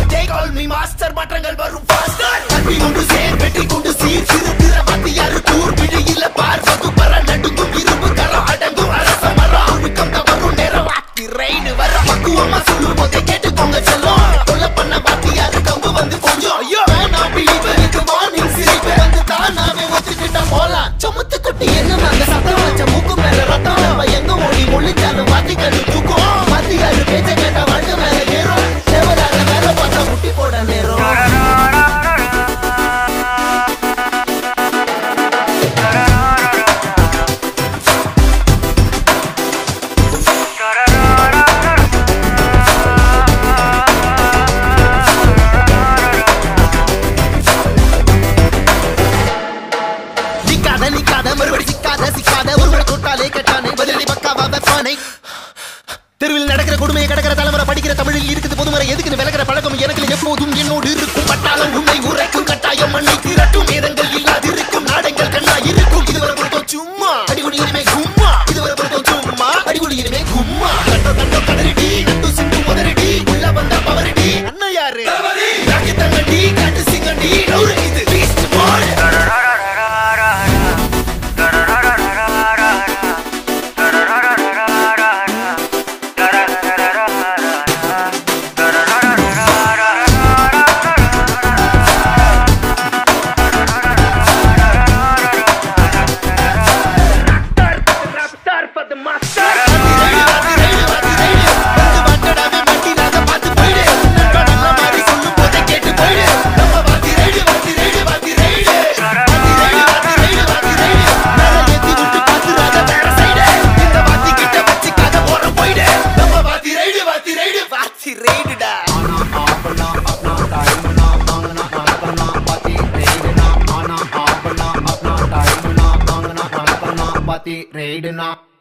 they call me master மாற்றங்கள் வரும் faster கல்வி கொண்டு சேர் வெற்றி கொண்டு சீர் சிறுத்திர மத்தியாரு கூர் விழியில பார் வகுப்பற நடுங்கும் இரும்பு கரம் அடங்கும் அரச மரம் ஒழுக்கம் தவறும் நேரம் வாத்தி ரெயின் வர பக்குவமா சொல்லும் போதே கேட்டுக்கோங்க செல்லம் கொல்ல பண்ண வாத்தியாரு கம்பு வந்து கொஞ்சம் ஐயோ வேணாம் பிழிவு எனக்கு மார்னிங் சிரிப்பு வந்து தானாவே ஒத்துக்கிட்டா போலாம் சமுத்து குட்டி என்ன அந்த சத்தம் வச்ச மூக்கு மேல ரத்தம் அவ எங்க ஓடி ஒளிச்சாலும் வாத்திக்கண்ணு தூக்கும் வாத்தியாரு பேச்ச கேட்டா வாழ்க்கை மேல ஏறும் தேவராக வேலை பார்த்தா முட்டி போட நேரம் நிக்காத நிக்காத மறுபடி சிக்காத சிக்காத ஒருவரை தொட்டாலே கெட்டானே பதிலடி பக்காவா வெப்பானை தெருவில் நடக்கிற கொடுமையை கடக்கிற தலைமுறை படிக்கிற தமிழில் இருக்குது பொதுமறை எதுக்குன்னு விளக்கிற பழக்கம் எனக்கு எப்போதும் என்னோடு இருக்கும் பட்டாளம் உண்மை உரைக்கும் கட்டாயம் மண்ணை திரட்டும் வேதங்கள் இல்லாதிருக்கும் நாடங்கள் கண்ணா இருக்கும் இதுவரை பொறுத்தோம் சும்மா அடிகுடி இனிமே கும்மா இதுவரை பொறுத்தோம் சும்மா அடிகுடி இனிமே கும்மா கண்டோ கண்டோ கதறிடி நட்டு சிந்து முதறிடி உள்ள வந்த பவரிடி அண்ணா யாரு ராக்கி தங்கடி காட்டு சிங்கடி நவுறு இது பீஸ்ட் பால் रेडना